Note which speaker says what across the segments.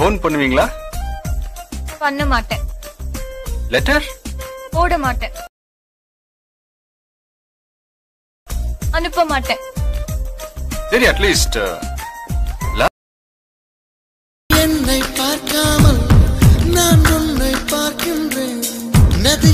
Speaker 1: phone பண்ணுவீங்களா
Speaker 2: பண்ண மாட்டேன்
Speaker 1: லெட்டர்
Speaker 2: போட மாட்டேன் அனுப்ப மாட்டேன்
Speaker 1: சரி அட்லீஸ்ட்
Speaker 3: என்னை பார்க்காமல் நான் உன்னை பார்க்கின்றேன் நதி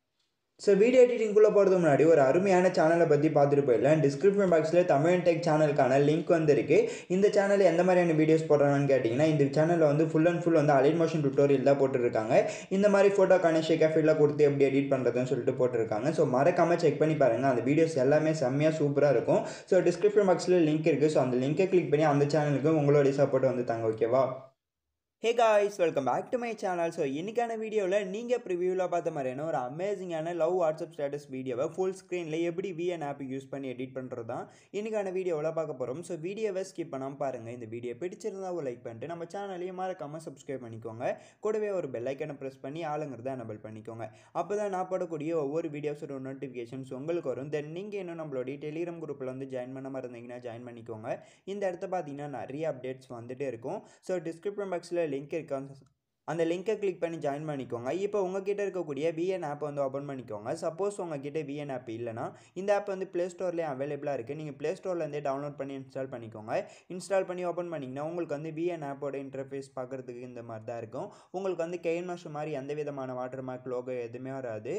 Speaker 4: ஸோ வீடியோ எடிட்டிங்குள்ளே போகிறதுக்கு முன்னாடி ஒரு அருமையான சேனலை பற்றி பார்த்துட்டு போயிடலாம் டிஸ்கிரிப்ஷன் பாக்ஸில் தமிழ் டெக் சேனலுக்கான லிங்க் வந்துருக்கு இந்த சேனலில் எந்த மாதிரியான வீடியோஸ் போடுறாங்கன்னு கேட்டிங்கன்னா இந்த சேனலில் வந்து ஃபுல் அண்ட் ஃபுல் வந்து அலைட் மோஷன் டுட்டோரியல் தான் போட்டுருக்காங்க இந்த மாதிரி ஃபோட்டோக்கான ஷேக்காஃபீல்டாக கொடுத்து எப்படி எடிட் பண்ணுறதுன்னு சொல்லிட்டு போட்டிருக்காங்க ஸோ மறக்காமல் செக் பண்ணி பாருங்கள் அந்த வீடியோஸ் எல்லாமே செம்மையாக சூப்பராக இருக்கும் ஸோ டிஸ்கிரிப்ஷன் பாக்ஸில் லிங்க் இருக்குது ஸோ அந்த லிங்கை கிளிக் பண்ணி அந்த சேனலுக்கு உங்களுடைய சப்போர்ட் வந்து தாங்க ஓகேவா hey guys welcome back to my channel so இன்றைக்கான வீடியோவில் நீங்கள் ப்ரிவியூவில் பார்த்த மாதிரியான ஒரு அமேசிங்கான லவ் வாட்ஸ்அப் ஸ்டேட்டஸ் வீடியோவை ஃபுல் ஸ்க்ரீனில் எப்படி விஎன் ஆப் யூஸ் பண்ணி எடிட் பண்ணுறது தான் இன்றைக்கான வீடியோவில் பார்க்க போகிறோம் ஸோ வீடியோவை ஸ்கிப் பண்ணாமல் பாருங்கள் இந்த வீடியோ பிடிச்சிருந்தா ஒரு லைக் பண்ணிட்டு நம்ம சேனலையும் மறக்காமல் சப்ஸ்கிரைப் பண்ணிக்கோங்க கூடவே ஒரு பெல் ஐக்கனை ப்ரெஸ் பண்ணி ஆளுங்கிறத எனபிள் பண்ணிக்கோங்க அப்போ தான் நான் போடக்கூடிய ஒவ்வொரு வீடியோஸோட நோட்டிஃபிகேஷன்ஸ் உங்களுக்கு வரும் தென் நீங்கள் இன்னும் நம்மளுடைய டெலிகிராம் குரூப்பில் வந்து ஜாயின் பண்ண மாதிரி இருந்தீங்கன்னா ஜாயின் பண்ணிக்கோங்க இந்த இடத்த பார்த்தீங்கன்னா நிறைய அப்டேட்ஸ் வந்துட்டே இருக்கும் ஸோ டிஸ்கிரிப்ஷன் பாக்ஸில் லிங்க் இருக்கு அந்த லிங்கை கிளிக் பண்ணி ஜாயின் பண்ணிக்கோங்க இப்போ உங்ககிட்ட இருக்கக்கூடிய விஎன் ஆப் வந்து ஓப்பன் பண்ணிக்கோங்க சப்போஸ் உங்ககிட்ட விஎன் ஆப் இல்லைனா இந்த ஆப் வந்து ப்ளே ஸ்டோர்லேயே அவைலபிளாக இருக்குது நீங்கள் ப்ளே ஸ்டோர்லேருந்தே டவுன்லோட் பண்ணி இன்ஸ்டால் பண்ணிக்கோங்க இன்ஸ்டால் பண்ணி ஓப்பன் பண்ணிங்கன்னா உங்களுக்கு வந்து விஎன் ஆப்போட இன்டர்ஃபேஸ் பார்க்குறதுக்கு இந்த மாதிரி தான் இருக்கும் உங்களுக்கு வந்து கெயின் மாஷ் மாதிரி எந்த விதமான வாட்டர் மார்க் லோகோ எதுவுமே வராது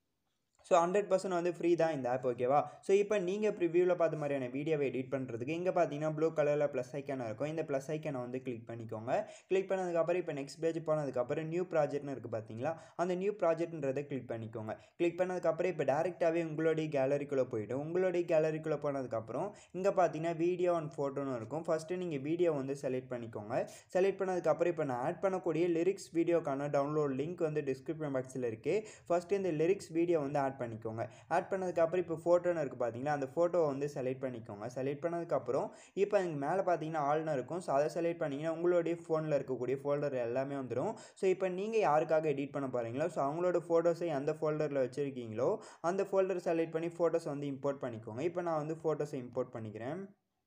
Speaker 4: ஸோ ஹண்ட்ரட் பர்சன்ட் வந்து ஃப்ரீ தான் இந்த ஆப் ஓகேவா ஸோ இப்போ நீங்கள் ப்ரிவியூவில் பார்த்த மாதிரியான வீடியோவை எடிட் பண்ணுறதுக்கு இங்கே பார்த்தீங்கன்னா ப்ளூ கலரில் ப்ளஸ் ஐக்கான இருக்கும் இந்த ப்ளஸ் ஐக்கானை வந்து கிளிக் பண்ணிக்கோங்க கிளிக் பண்ணதுக்கப்புறம் இப்போ நெக்ஸ்ட் பேஜ் போனதுக்கப்புறம் நியூ ப்ராஜெக்ட்னு இருக்குது பார்த்தீங்களா அந்த நியூ ப்ராஜெக்ட்ன்றதை கிளிக் பண்ணிக்கோங்க கிளிக் பண்ணதுக்கப்புறம் இப்போ டேரெக்டாகவே உங்களுடைய கேலரிக்குள்ளே போய்டும் உங்களுடைய கேலரிக்குள்ளே போனதுக்கப்புறம் இங்கே பார்த்தீங்கன்னா வீடியோ அண்ட் ஃபோட்டோன்னு இருக்கும் ஃபஸ்ட்டு நீங்கள் வீடியோ வந்து செலக்ட் பண்ணிக்கோங்க செலக்ட் பண்ணதுக்கப்புறம் இப்போ நான் ஆட் பண்ணக்கூடிய லிரிக்ஸ் வீடியோக்கான டவுன்லோட் லிங்க் வந்து டிஸ்கிரிப்ஷன் பாக்ஸில் இருக்குது ஃபஸ்ட்டு இந்த லிரிக்ஸ் வீடியோ வந்து ஆட் பண்ணிக்கோங்க ஆட் பண்ணதுக்கப்புறம் இப்போ ஃபோட்டோன்னு இருக்குது பார்த்தீங்களா அந்த ஃபோட்டோவை வந்து செலக்ட் பண்ணிக்கோங்க செலக்ட் பண்ணதுக்கப்புறம் இப்போ இங்கே மேலே பார்த்தீங்கன்னா ஆள்னு இருக்கும் ஸோ அதை செலக்ட் பண்ணிங்கன்னா உங்களுடைய ஃபோனில் இருக்கக்கூடிய ஃபோல்டர் எல்லாமே வந்துடும் ஸோ இப்போ நீங்கள் யாருக்காக எடிட் பண்ண போகிறீங்களோ ஸோ அவங்களோட ஃபோட்டோஸை எந்த ஃபோல்டரில் வச்சுருக்கீங்களோ அந்த ஃபோல்டர் செலக்ட் பண்ணி ஃபோட்டோஸ் வந்து இம்போர்ட் பண்ணிக்கோங்க இப்போ நான் வந்து ஃபோட்டோஸை இம்போர்ட் பண்ணிக்கிறேன்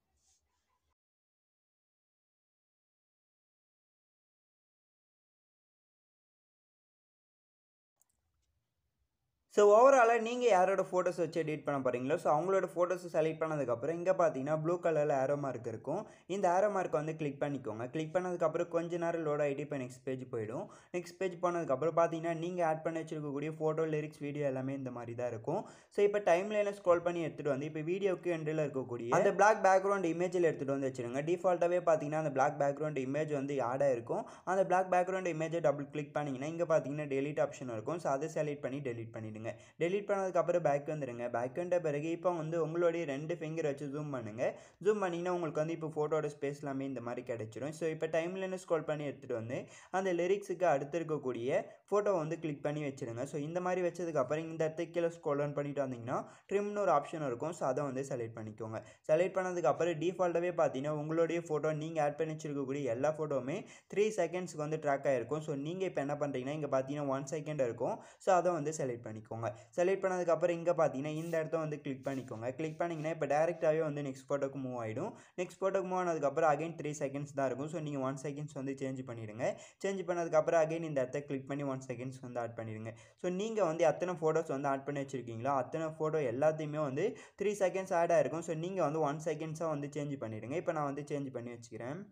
Speaker 4: ஸோ ஓவராலாக நீங்கள் யாரோட ஃபோட்டோஸ் வச்சு எடிட் பண்ண போகிறீங்களோ ஸோ அவங்களோட ஃபோட்டோஸை செலக்ட் பண்ணதுக்கப்புறம் இங்கே பார்த்தீங்கன்னா ப்ளூ கலரில் ஆரோ மார்க் இருக்கும் இந்த ஆரோ மார்க் வந்து கிளிக் பண்ணிக்கோங்க கிளிக் பண்ணதுக்கப்புறம் கொஞ்ச நேரம் லோட் ஆகிட்டு இப்போ நெக்ஸ்ட் பேஜ் போயிடும் நெக்ஸ்ட் பேஜ் போனதுக்கப்புறம் பார்த்தீங்கன்னா நீங்கள் ஆட் பண்ணி வச்சிருக்கக்கூடிய ஃபோட்டோ லிரிக்ஸ் வீடியோ எல்லாமே இந்த மாதிரி தான் இருக்கும் ஸோ இப்போ டைம் லைனை ஸ்க்ரோல் பண்ணி எடுத்துகிட்டு வந்து இப்போ வீடியோக்கு எண்டில் இருக்கக்கூடிய அந்த பிளாக் பேக்ரவுண்ட் இமேஜில் எடுத்துகிட்டு வந்து வச்சுருங்க டிஃபால்ட்டாகவே பார்த்தீங்கன்னா அந்த பிளாக் பேக்ரவுண்ட் இமேஜ் வந்து ஆடாக இருக்கும் அந்த பிளாக் பேக்ரவுண்ட் இமேஜை டபுள் கிளிக் பண்ணிங்கன்னா இங்கே பார்த்தீங்கன்னா டெலிட் ஆப்ஷன் இருக்கும் ஸோ அதை செலக்ட் பண்ணி டெலிட் பண்ணிவிடுங்க டெலிட் பண்ணதுக்கப்புறம் பேக் வந்துடுங்க பேக் வந்த பிறகு இப்போ வந்து உங்களுடைய ரெண்டு ஃபிங்கர் வச்சு ஜூம் பண்ணுங்கள் ஜூம் பண்ணிங்கன்னா உங்களுக்கு வந்து இப்போ ஃபோட்டோட ஸ்பேஸ் எல்லாமே இந்த மாதிரி கிடைச்சிரும் ஸோ இப்போ டைம்லைனு ஸ்க்ரோல் பண்ணி எடுத்துகிட்டு வந்து அந்த லிரிக்ஸுக்கு அடுத்து இருக்கக்கூடிய ஃபோட்டோ வந்து கிளிக் பண்ணி வச்சுருங்க ஸோ இந்த மாதிரி வச்சதுக்கப்புறம் இந்த இடத்துக்கு கீழே ஸ்க்ரோல் ஆன் பண்ணிட்டு வந்தீங்கன்னா ட்ரிம்னு ஒரு ஆப்ஷன் இருக்கும் ஸோ அதை வந்து செலக்ட் பண்ணிக்கோங்க செலக்ட் பண்ணதுக்கப்புறம் டிஃபால்ட்டாகவே பார்த்தீங்கன்னா உங்களுடைய ஃபோட்டோ நீங்கள் ஆட் பண்ணி வச்சிருக்கக்கூடிய எல்லா ஃபோட்டோவுமே த்ரீ செகண்ட்ஸ்க்கு வந்து ட்ராக் ஆகிருக்கும் ஸோ நீங்கள் இப்போ என்ன பண்ணுறீங்கன்னா இங்கே பார்த்தீங்கன்னா ஒன் செகண்ட் இருக்கும் ஸோ அதை வந்து செலக்ட் பண்ணிக்கோங்க செலக்ட் பண்ணதுக்கப்புறம் இங்கே பார்த்தீங்கன்னா இந்த இடத்த வந்து கிளிக் பண்ணிக்கோங்க கிளிக் பண்ணிங்கன்னா இப்போ டேரெக்டாகவே வந்து நெக்ஸ்ட் ஃபோட்டோக்கு மூவ் ஆகிடும் நெக்ஸ்ட் ஃபோட்டோக்கு மூவ் ஆனதுக்கப்புறம் அகைன் த்ரீ செகண்ட்ஸ் தான் இருக்கும் ஸோ நீங்கள் ஒன் செகண்ட்ஸ் வந்து சேஞ்ச் பண்ணிவிடுங்க சேஞ்ச் பண்ணதுக்கப்புறம் அகைன் இந்த இடத்த கிளிக் பண்ணி ஒன் செகண்ட்ஸ் வந்து ஆட் பண்ணிடுங்க ஸோ நீங்கள் வந்து எத்தனை ஃபோட்டோஸ் வந்து ஆட் பண்ணி வச்சுருக்கீங்களோ அத்தனை ஃபோட்டோ எல்லாத்தையுமே வந்து த்ரீ செகண்ட்ஸ் ஆட் ஆகிருக்கும் ஸோ நீங்கள் வந்து ஒன் செகண்ட்ஸாக வந்து சேஞ்ச் பண்ணிடுங்க இப்போ நான் வந்து சேஞ்ச் பண்ணி வச்சுக்கிறேன்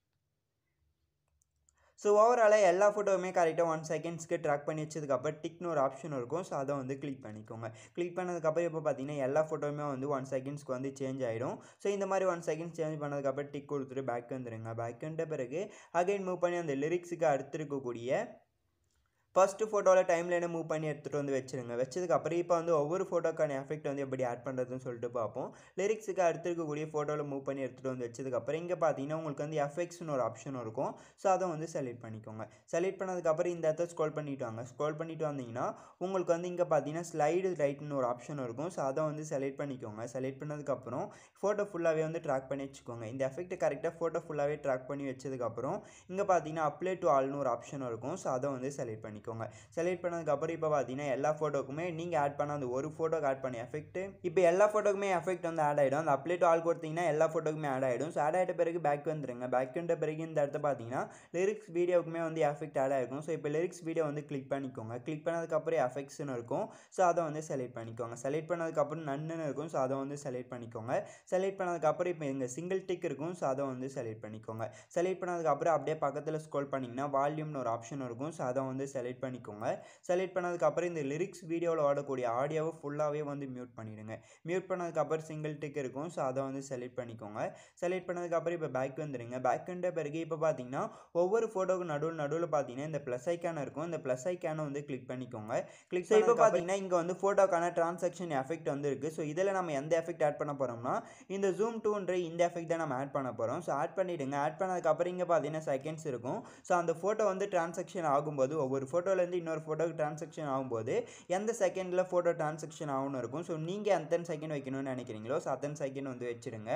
Speaker 4: ஸோ ஓவராலாக எல்லா ஃபோட்டோவுமே கரெக்டாக ஒன் செகண்ட்ஸ்க்கு ட்ராக் பண்ணி வச்சதுக்கப்புறம் டிக்னு ஒரு ஆப்ஷன் இருக்கும் ஸோ அதை வந்து கிளிக் பண்ணிக்கோங்க கிளிக் பண்ணதுக்கப்புறம் இப்போ பார்த்தீங்கன்னா எல்லா ஃபோட்டோவுமே வந்து ஒன் செகண்ட்ஸ்க்கு வந்து சேஞ்ச் ஆகிடும் ஸோ இந்த மாதிரி ஒன் செகண்ட்ஸ் சேஞ்ச் பண்ணதுக்கப்புறம் டிக் கொடுத்துட்டு பேக் வந்துடுங்க பேக் வந்த பிறகு அகைன் மூவ் பண்ணி அந்த லிரிக்ஸுக்கு அடுத்து இருக்கக்கூடிய ஃபஸ்ட்டு ஃபோட்டோவில் டைம் லைனை மூவ் பண்ணி எடுத்துகிட்டு வந்து வச்சுருங்க வச்சதுக்கப்புறம் இப்போ வந்து ஒவ்வொரு ஃபோட்டோக்கான எஃபெக்ட் வந்து எப்படி ஆட் பண்ணுறதுன்னு சொல்லிட்டு பார்ப்போம் லிரிக்ஸுக்கு அடுத்து இருக்கக்கூடிய ஃபோட்டோவில் மூவ் பண்ணி எடுத்துகிட்டு வந்து வச்சதுக்கப்புறம் இங்கே பார்த்தீங்கன்னா உங்களுக்கு வந்து எஃபெக்ட்ஸ்னு ஒரு ஆப்ஷன் இருக்கும் ஸோ அதை வந்து செலக்ட் பண்ணிக்கோங்க செலக்ட் பண்ணதுக்கப்புறம் இந்த இடத்த ஸ்க்ரோல் பண்ணிட்டு வாங்க ஸ்க்ரோல் பண்ணிட்டு வந்தீங்கன்னா உங்களுக்கு வந்து இங்கே பார்த்தீங்கன்னா ஸ்லைடு ரைட்னு ஒரு ஆப்ஷன் இருக்கும் ஸோ அதை வந்து செலக்ட் பண்ணிக்கோங்க செலக்ட் பண்ணதுக்கப்புறம் ஃபோட்டோ ஃபுல்லாகவே வந்து ட்ராக் பண்ணி வச்சுக்கோங்க இந்த எஃபெக்ட் கரெக்டாக ஃபோட்டோ ஃபுல்லாகவே ட்ராக் பண்ணி வச்சதுக்கப்புறம் இங்கே பார்த்தீங்கன்னா அப்ளை டு ஆல்னு ஒரு ஆப்ஷன் இருக்கும் ஸோ அதை வந்து செலக்ட் பண்ணி பண்ணிக்கோங்க செலக்ட் பண்ணதுக்கப்புறம் இப்போ பார்த்தீங்கன்னா எல்லா ஃபோட்டோக்குமே நீங்கள் ஆட் பண்ண அந்த ஒரு ஃபோட்டோக்கு ஆட் பண்ண எஃபெக்ட் இப்போ எல்லா ஃபோட்டோக்குமே எஃபெக்ட் வந்து ஆட் ஆகிடும் அந்த அப்ளே டு ஆல் கொடுத்தீங்கன்னா எல்லா ஃபோட்டோக்குமே ஆட் ஆகிடும் ஸோ ஆட் ஆகிட்ட பிறகு பேக் வந்துருங்க பேக் வந்த பிறகு இந்த இடத்த பார்த்தீங்கன்னா லிரிக்ஸ் வீடியோக்குமே வந்து எஃபெக்ட் ஆட் ஆகிருக்கும் ஸோ இப்போ லிரிக்ஸ் வீடியோ வந்து கிளிக் பண்ணிக்கோங்க கிளிக் பண்ணதுக்கப்புறம் எஃபெக்ட்ஸ்னு இருக்கும் ஸோ அதை வந்து செலக்ட் பண்ணிக்கோங்க செலக்ட் பண்ணதுக்கப்புறம் நன்னுன்னு இருக்கும் ஸோ அதை வந்து செலக்ட் பண்ணிக்கோங்க செலக்ட் பண்ணதுக்கப்புறம் இப்போ இங்கே சிங்கிள் டிக் இருக்கும் ஸோ அதை வந்து செலக்ட் பண்ணிக்கோங்க செலக்ட் பண்ணதுக்கப்புறம் அப்படியே பக்கத்தில் ஸ்க்ரோல் பண்ணிங்கன்னா வால்யூம்னு ஒரு ஆப்ஷன் இருக்கும் ஸோ அதை வந்து செலக்ட் பண்ணிக்கோங்க செலக்ட் பண்ணதுக்கப்புறம் இந்த லிரிக்ஸ் வீடியோவில் ஓடக்கூடிய ஆடியோவை ஃபுல்லாகவே வந்து மியூட் பண்ணிவிடுங்க மியூட் பண்ணதுக்கப்புறம் சிங்கிள் டிக் இருக்கும் ஸோ அதை வந்து செலக்ட் பண்ணிக்கோங்க செலக்ட் பண்ணதுக்கப்புறம் இப்போ பேக் வந்துடுங்க பேக் வந்த பிறகு இப்போ பார்த்தீங்கன்னா ஒவ்வொரு ஃபோட்டோக்கு நடுவில் நடுவில் பார்த்தீங்கன்னா இந்த ப்ளஸ் ஐக்கான இருக்கும் இந்த ப்ளஸ் ஐக்கானை வந்து கிளிக் பண்ணிக்கோங்க கிளிக் ஸோ இப்போ பார்த்தீங்கன்னா இங்கே வந்து ஃபோட்டோக்கான ட்ரான்சாக்ஷன் எஃபெக்ட் வந்து இருக்குது ஸோ இதில் நம்ம எந்த எஃபெக்ட் ஆட் பண்ண போகிறோம்னா இந்த ஜூம் டூன்ற இந்த எஃபெக்ட் தான் நம்ம ஆட் பண்ண போகிறோம் ஸோ ஆட் பண்ணிவிடுங்க ஆட் பண்ணதுக்கப்புறம் இங்கே பார்த்தீங்கன்னா செகண்ட்ஸ் இருக்கும் ஸோ அந்த ஃபோட்டோ வந்து ட்ரான்சாக்ஷன் ஆகும்போது ஒவ்வொரு ஃபோட்டோலேருந்து இன்னொரு ஃபோட்டோக்கு ட்ரான்சாக்ஷன் ஆகும்போது எந்த செகண்டில் ஃபோட்டோ ட்ரான்சாக்ஷன் ஆகும்னு இருக்கும் ஸோ நீங்கள் அத்தனை செகண்ட் வைக்கணும்னு நினைக்கிறீங்களோ ஸோ அத்தனை செகண்ட் வந்து வச்சுருங்க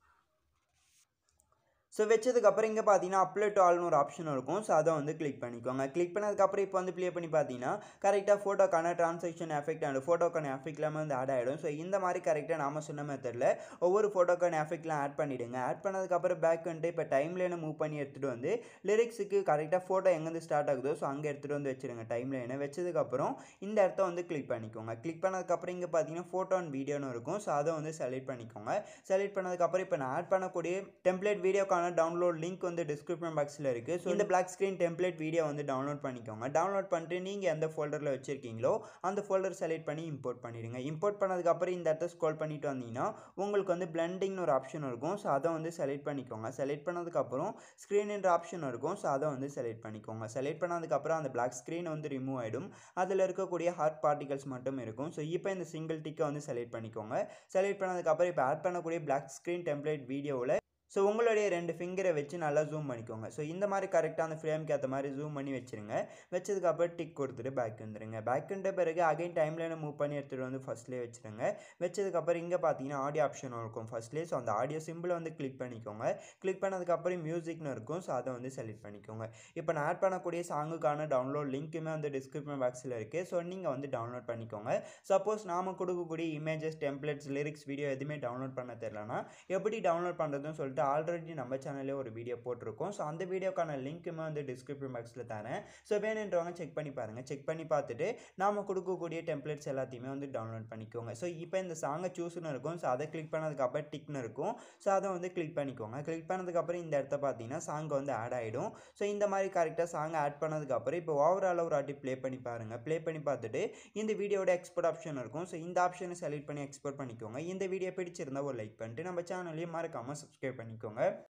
Speaker 4: ஸோ வச்சதுக்கப்புறம் இங்கே பார்த்தீங்கன்னா அப்லோட் டு ஆல்னு ஒரு ஆப்ஷன் இருக்கும் ஸோ அதை வந்து கிளிக் பண்ணிக்கோங்க கிளிக் பண்ணதுக்கப்புறம் இப்போ வந்து ப்ளே பண்ணி பார்த்தீங்கன்னா கரெக்டாக ஃபோட்டோக்கான ட்ரான்சாக்ஷன் எஃபெக்ட் அண்ட் ஃபோட்டோக்கான எஃபெக்ட்லாம் வந்து ஆட் ஆகிடும் ஸோ இந்த மாதிரி கரெக்டாக நாம சொன்ன மெத்தடில் ஒவ்வொரு ஃபோட்டோக்கான எஃபெக்ட்லாம் ஆட் பண்ணிவிடுங்க ஆட் பண்ணதுக்கப்புறம் பேக் வந்துட்டு இப்போ டைம்லைனை மூவ் பண்ணி எடுத்துகிட்டு வந்து லிரிக்ஸுக்கு கரெக்டாக ஃபோட்டோ எங்கேருந்து ஸ்டார்ட் ஆகுதோ ஸோ அங்கே எடுத்துகிட்டு வந்து வச்சுருங்க டைம்லைனை வச்சதுக்கப்புறம் இந்த இடத்த வந்து கிளிக் பண்ணிக்கோங்க கிளிக் பண்ணதுக்கப்புறம் இங்கே பார்த்தீங்கன்னா ஃபோட்டோ அண்ட் வீடியோன்னு இருக்கும் ஸோ அதை வந்து செலக்ட் பண்ணிக்கோங்க செலக்ட் பண்ணதுக்கப்புறம் இப்போ நான் ஆட் பண்ணக்கூடிய டெம்ப்ளேட் வீடியோக்கான டவுன்லோட் லிங்க் வந்து டிஸ்கிரிப்ஷன் பாக்ஸில் இருக்குது ஸோ இந்த பிளாக் ஸ்க்ரீன் டெம்ப்ளேட் வீடியோ வந்து டவுன்லோட் பண்ணிக்கோங்க டவுன்லோட் பண்ணிட்டு நீங்கள் எந்த ஃபோல்டரில் வச்சுருக்கீங்களோ அந்த ஃபோல்டர் செலக்ட் பண்ணி இம்போர்ட் பண்ணிடுங்க இம்போர்ட் பண்ணதுக்கப்புறம் இந்த இடத்த ஸ்க்ரோல் பண்ணிட்டு வந்தீங்கன்னா உங்களுக்கு வந்து பிளெண்டிங்னு ஒரு ஆப்ஷன் இருக்கும் ஸோ அதை வந்து செலக்ட் பண்ணிக்கோங்க செலக்ட் பண்ணதுக்கப்புறம் ஸ்க்ரீன்ன்ற ஆப்ஷன் இருக்கும் ஸோ அதை வந்து செலக்ட் பண்ணிக்கோங்க செலக்ட் பண்ணதுக்கப்புறம் அந்த பிளாக் ஸ்க்ரீன் வந்து ரிமூவ் ஆகிடும் அதில் இருக்கக்கூடிய ஹார்ட் பார்ட்டிகல்ஸ் மட்டும் இருக்கும் ஸோ இப்போ இந்த சிங்கிள் டிக்கை வந்து செலக்ட் பண்ணிக்கோங்க செலக்ட் பண்ணதுக்கப்புறம் இப்போ ஆட் பண்ணக்கூடிய பிளாக் ஸ்க்ரீன் டெம்ப்ளேட் வீடியோவில் ஸோ உங்களுடைய ரெண்டு ஃபிங்கரை வச்சு நல்லா ஜூம் பண்ணிக்கோங்க ஸோ இந்த மாதிரி கரெக்டாக அந்த ஃப்ரேம்க்கு ஏற்ற மாதிரி ஜூம் பண்ணி வச்சுருங்க வச்சதுக்கப்புறம் டிக் கொடுத்துட்டு பேக் வந்துடுங்க பேக் வந்த பிறகு அகைன் டைம்லைனை மூவ் பண்ணி எடுத்துகிட்டு வந்து ஃபஸ்ட்லேயே வச்சுருங்க வச்சதுக்கப்புறம் இங்கே பார்த்தீங்கன்னா ஆடியோ ஆப்ஷன் இருக்கும் ஃபஸ்ட்லேயே ஸோ அந்த ஆடியோ சிம்பிளை வந்து கிளிக் பண்ணிக்கோங்க கிளிக் பண்ணதுக்கப்புறம் மியூசிக்னு இருக்கும் ஸோ அதை வந்து செலக்ட் பண்ணிக்கோங்க இப்போ நான் ஆட் பண்ணக்கூடிய சாங்குக்கான டவுன்லோட் லிங்க்குமே வந்து டிஸ்கிரிப்ஷன் பாக்ஸில் இருக்குது ஸோ நீங்கள் வந்து டவுன்லோட் பண்ணிக்கோங்க சப்போஸ் நாம் கொடுக்கக்கூடிய இமேஜஸ் டெம்ப்ளேட்ஸ் லிரிக்ஸ் வீடியோ எதுவுமே டவுன்லோட் பண்ண தெரிலனா எப்படி டவுன்லோட் பண்ணுறதுன்னு சொல்லிட்டு ஆல்ரெடி நம்ம சேனல்லே ஒரு வீடியோ போட்டிருக்கோம் ஸோ அந்த வீடியோக்கான லிங்க்குமே வந்து டிஸ்கிரிப்ஷன் பாக்ஸில் தரேன் ஸோ வேணுன்றவங்க செக் பண்ணி பாருங்கள் செக் பண்ணி பார்த்துட்டு நாம் கொடுக்கக்கூடிய டெம்ப்ளேட்ஸ் எல்லாத்தையுமே வந்து டவுன்லோட் பண்ணிக்கோங்க ஸோ இப்போ இந்த சாங்கை சூஸ்னு இருக்கும் ஸோ அதை கிளிக் பண்ணதுக்கப்புறம் டிக்னு இருக்கும் ஸோ அதை வந்து கிளிக் பண்ணிக்கோங்க கிளிக் பண்ணதுக்கப்புறம் இந்த இடத்த பார்த்தீங்கன்னா சாங் வந்து ஆட் ஆகிடும் ஸோ இந்த மாதிரி கரெக்டாக சாங் ஆட் பண்ணதுக்கப்புறம் இப்போ ஓவராலாக ஒரு வாட்டி ப்ளே பண்ணி பாருங்கள் ப்ளே பண்ணி பார்த்துட்டு இந்த வீடியோட எக்ஸ்போர்ட் ஆப்ஷன் இருக்கும் ஸோ இந்த ஆப்ஷனை செலக்ட் பண்ணி எக்ஸ்போர்ட் பண்ணிக்கோங்க இந்த வீடியோ பிடிச்சிருந்தா ஒரு லைக் பண்ணிட்டு நம்ம சேனலையும் மறக்காமல் சப்ஸ்கிரைப் பண்ணிக்கோங்க